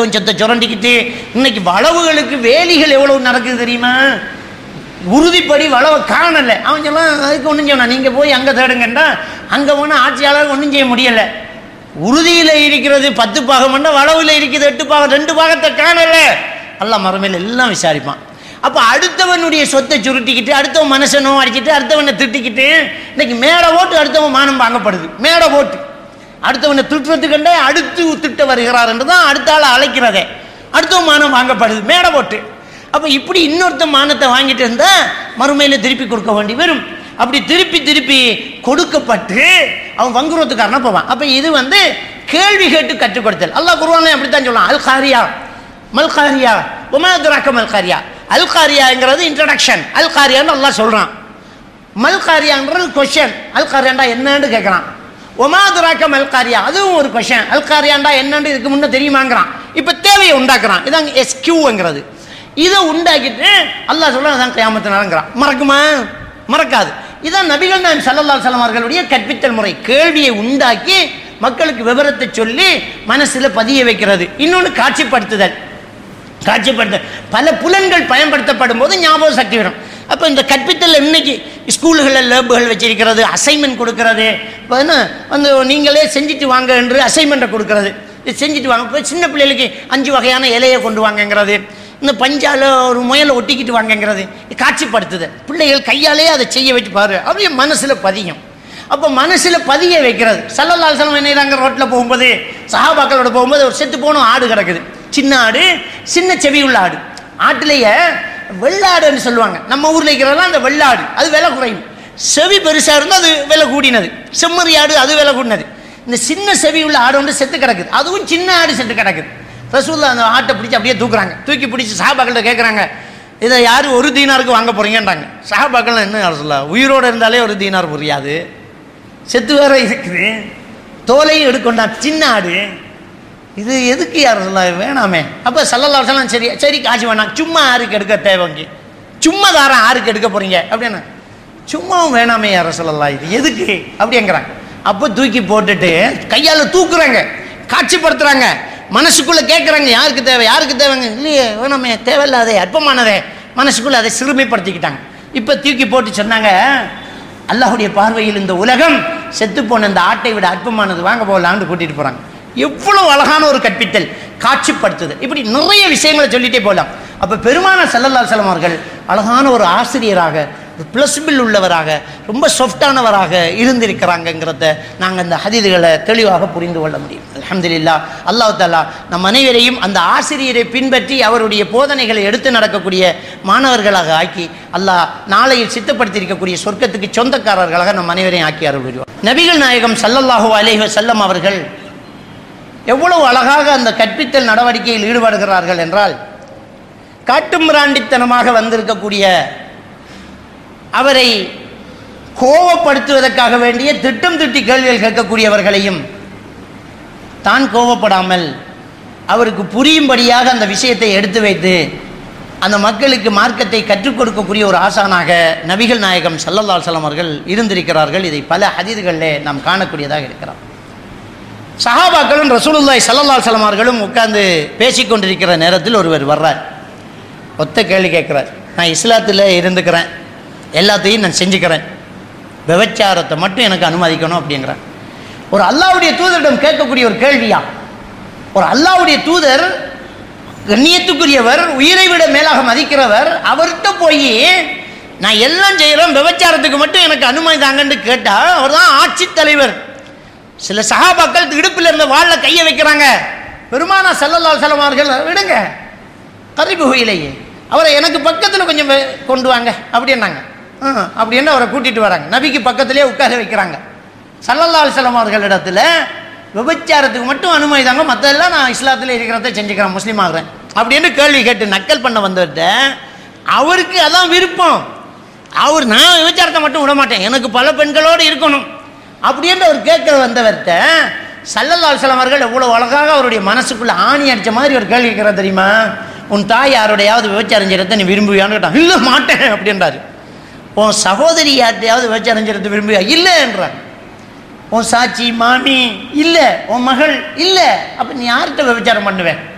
அடுத்தவன் சொத்தை சுரண்டிக்கிட்டு இன்னைக்கு வளவுகளுக்கு வேலிகள் எவ்வளவு நடக்குது தெரியுமா உறுதிப்படி வளவை காணல அவன் சொன்னான் அதுக்கு ஒன்றும் சொன்னான் நீங்கள் போய் அங்கே தேடுங்கண்டா அங்கே போனால் ஆட்சியாளர் ஒன்றும் செய்ய முடியலை உறுதியில் இருக்கிறது பத்து பாகம்னா வளவில் இருக்குது எட்டு பாகம் ரெண்டு பாகத்தை காணல அல்ல மறுமையில் எல்லாம் விசாரிப்பான் அப்போ அடுத்தவனுடைய சொத்தை சுருட்டிக்கிட்டு அடுத்தவன் மனசனோ அடிச்சிட்டு அடுத்தவனை திட்டிக்கிட்டு இன்னைக்கு மேடை ஓட்டு அடுத்தவன் மானம் வாங்கப்படுது மேடை ஓட்டு அடுத்தவனை திட்டுறதுக்கண்டே அடுத்து திட்ட வருகிறார் என்று தான் அடுத்த ஆளை அழைக்கிறதே அடுத்தவன் மானம் வாங்கப்படுது மேடை ஓட்டு அப்போ இப்படி இன்னொருத்த மானத்தை வாங்கிட்டு இருந்தா மறுமையில் திருப்பி கொடுக்க வேண்டி வரும் அப்படி திருப்பி திருப்பி கொடுக்கப்பட்டு அவன் வங்குறதுக்காரனா போவான் அப்போ இது வந்து கேள்வி கேட்டு கற்றுக் கொடுத்தல் அல்லாஹ் குருவானே அப்படித்தான் சொல்லலாம் அல் காரியா மல் காரியா உமாதுராக்க மல் காரியா அல் காரியாங்கிறது இன்ட்ரடக்ஷன் அல் காரியான்னு அல்லாஹ் சொல்கிறான் மல் காரியான்றது கொஷன் அல் காரியாண்டா என்னன்னு கேட்குறான் ஒமாதுராக்க மல் காரியா அதுவும் ஒரு கொஷன் அல் காரியாண்டா என்னன்னு இதுக்கு முன்ன தெரியுமாங்கிறான் இப்போ தேவையை உண்டாக்குறான் இதாங்க எஸ்கியூங்கிறது இதை உண்டாக்கிட்டு அல்லாஹ் சொல்றான் அதான் கியாமத்தினாலங்கிறான் மறக்குமா மறக்காது இதான் நபிகள் நாயம் சல்லல்லா சலம் அவர்களுடைய கற்பித்தல் முறை கேள்வியை உண்டாக்கி மக்களுக்கு விவரத்தை சொல்லி மனசுல பதிய வைக்கிறது இன்னொன்று காட்சிப்படுத்துதல் காட்சிப்படுத்த பல புலன்கள் பயன்படுத்தப்படும் போது ஞாபக சக்தி வரும் அப்போ இந்த கற்பித்தல் இன்னைக்கு ஸ்கூல்களில் லேபுகள் வச்சிருக்கிறது அசைன்மெண்ட் கொடுக்கறது இப்போ என்ன வந்து நீங்களே செஞ்சுட்டு வாங்க என்று அசைன்மெண்ட்டை கொடுக்கறது இது செஞ்சுட்டு வாங்க இப்போ சின்ன பிள்ளைகளுக்கு அஞ்சு வகையான இலையை கொண்டு வாங்கங்கிறது இந்த பஞ்சால ஒரு முயலை ஒட்டிக்கிட்டு வாங்கங்கிறது இது காட்சிப்படுத்துது பிள்ளைகள் கையாலே அதை செய்ய வச்சு பாரு அப்படியே மனசில் பதியும் அப்போ மனசில் பதிய வைக்கிறது சல்லல்லால் சலம் என்ன ரோட்டில் போகும்போது சஹாபாக்களோட போகும்போது ஒரு செத்து போன ஆடு கிடக்குது சின்ன ஆடு சின்ன செவி உள்ள ஆடு ஆட்டிலேயே வெள்ளாடுன்னு சொல்லுவாங்க நம்ம ஊரில் இருக்கிறதெல்லாம் அந்த வெள்ளாடு அது விலை குறையும் செவி பெருசாக இருந்தால் அது விலை கூடினது செம்மறி ஆடு அது விலை கூடினது இந்த சின்ன செவி உள்ள ஆடு வந்து செத்து கிடக்குது அதுவும் சின்ன ஆடு செத்து கிடக்குது ரசூல்லா அந்த ஆட்டை பிடிச்சி அப்படியே தூக்குறாங்க தூக்கி பிடிச்சி சஹாபாக்கள்கிட்ட கேட்குறாங்க இதை யார் ஒரு தீனாருக்கு வாங்க போறீங்கன்றாங்க சஹாபாக்கள் என்ன சொல்ல உயிரோடு இருந்தாலே ஒரு தீனார் புரியாது செத்து வேற இருக்குது தோலையும் எடுக்கொண்டா சின்ன ஆடு இது எதுக்கு யார் சொல்ல வேணாமே அப்போ சல்லல்லாசலாம் சரி சரி காசு வேணாம் சும்மா யாருக்கு எடுக்க தேவைங்க சும்மா தாரம் யாருக்கு எடுக்க போறீங்க அப்படின்னா சும்மாவும் வேணாமே யார சொல்லலாம் இது எதுக்கு அப்படிங்கிறாங்க அப்போ தூக்கி போட்டுட்டு கையால் தூக்குறாங்க காட்சிப்படுத்துறாங்க மனசுக்குள்ள கேட்குறாங்க யாருக்கு தேவை யாருக்கு தேவைங்க இல்லையே வேணாமே தேவையில்லாதே அற்பமானதே மனசுக்குள்ள அதை சிறுமைப்படுத்திக்கிட்டாங்க இப்போ தூக்கி போட்டு சொன்னாங்க அல்லாஹ்வுடைய பார்வையில் இந்த உலகம் செத்து போன இந்த ஆட்டை விட அற்பமானது வாங்க போகலான்னு கூட்டிட்டு போறாங்க எவ்வளவு அழகான ஒரு கற்பித்தல் காட்சிப்படுத்துதல் இப்படி நிறைய விஷயங்களை சொல்லிட்டே போகலாம் அப்ப பெருமான சல்லல்லா செல்லம் அவர்கள் அழகான ஒரு ஆசிரியராக ஒரு பிளஸ்பிள் உள்ளவராக ரொம்ப சாஃப்டானவராக இருந்திருக்கிறாங்கங்கிறத நாங்கள் அந்த ஹதீதுகளை தெளிவாக புரிந்து கொள்ள முடியும் அல்ஹம்துலில்லாஹ் அல்லாஹ் தாலா நம் அனைவரையும் அந்த ஆசிரியரை பின்பற்றி அவருடைய போதனைகளை எடுத்து நடக்கக்கூடிய மாணவர்களாக ஆக்கி அல்லாஹ் நாளையில் சித்தப்படுத்தியிருக்கக்கூடிய சொர்க்கத்துக்கு சொந்தக்காரர்களாக நம் அனைவரையும் ஆக்கி அருள் புரிவார் நபிகள் நாயகம் சல்லல்லாஹு அலைஹி வஸல்லம் அவர்கள் எவ்வளவு அழகாக அந்த கற்பித்தல் நடவடிக்கையில் ஈடுபடுகிறார்கள் என்றால் காட்டுமிராண்டித்தனமாக வந்திருக்கக்கூடிய அவரை கோவப்படுத்துவதற்காக வேண்டிய திட்டம் திட்டி கேள்விகள் கேட்கக்கூடியவர்களையும் தான் கோவப்படாமல் அவருக்கு புரியும்படியாக அந்த விஷயத்தை எடுத்து வைத்து அந்த மக்களுக்கு மார்க்கத்தை கற்றுக் கொடுக்கக்கூடிய ஒரு ஆசானாக நபிகள் நாயகம் சல்லல்லா அலுவலம் அவர்கள் இருந்திருக்கிறார்கள் இதை பல ஹதீதுகளிலே நாம் காணக்கூடியதாக இருக்கிறோம் சஹாபாக்களும் ரசூலுல்லாய் சல்லல்லா அலுவலம் அவர்களும் உட்கார்ந்து பேசிக்கொண்டிருக்கிற நேரத்தில் ஒருவர் வர்றார் ஒத்த கேள்வி கேட்குறார் நான் இஸ்லாத்தில் இருந்துக்கிறேன் எல்லாத்தையும் நான் செஞ்சுக்கிறேன் விபச்சாரத்தை மட்டும் எனக்கு அனுமதிக்கணும் அப்படிங்கிறேன் ஒரு அல்லாவுடைய தூதரிடம் கேட்கக்கூடிய ஒரு கேள்வியா ஒரு அல்லாவுடைய தூதர் கண்ணியத்துக்குரியவர் உயிரை விட மேலாக மதிக்கிறவர் அவர்கிட்ட போய் நான் எல்லாம் செய்கிறேன் விபச்சாரத்துக்கு மட்டும் எனக்கு அனுமதி தாங்கன்னு கேட்டால் அவர் தான் ஆட்சித் தலைவர் சில சகாபாக்கள் இடுப்பில் இருந்த வாளில் கையை வைக்கிறாங்க பெருமானா செல்லல்லால் செலவார்கள் விடுங்க கரிபு இலையே அவரை எனக்கு பக்கத்தில் கொஞ்சம் வே- கொண்டு வாங்க அப்படின்னாங்க ஆ, அப்படின்னு அவரை கூட்டிட்டு வராங்க நபிக்கு பக்கத்திலே உட்கார வைக்கிறாங்க சல்லல்லால் செல்லம் அவர்களிடத்துல விபச்சாரத்துக்கு மட்டும் அனுமதி தாங்க மற்றெல்லாம் நான் இஸ்லாத்தில் இருக்கிறத செஞ்சுக்கிறேன் முஸ்லீம் ஆகிறேன் அப்படின்னு கேள்வி கேட்டு நக்கல் பண்ண வந்தவர்கிட்ட அவருக்கு அதான் விருப்பம் அவர் நான் விபச்சாரத்தை மட்டும் விட மாட்டேன் எனக்கு பல பெண்களோடு இருக்கணும் அப்படின்னு அவர் கேட்க வந்தவர்கிட்ட சல்லல்லால் செல்லம் அவர்கள் எவ்வளோ அழகாக அவருடைய மனசுக்குள்ள ஆணி அடிச்ச மாதிரி ஒரு கேள்வி கேட்கிறார் தெரியுமா உன் தாய் யாரோடையாவது விபச்சாரம் செய்யறதை நீ விரும்புவியான்னு கேட்டான் இல்லை மாட்டேன் அப்படின்றாரு உன் சகோதரி யார்ட்டையாவது விபச்சாரம் செய்யறது விரும்புவியா இல்லைன்றாங்க உன் சாட்சி மாமி இல்லை உன் மகள் இல்லை அப்போ நீ யார்கிட்ட விபச்சாரம் பண்ணுவேன்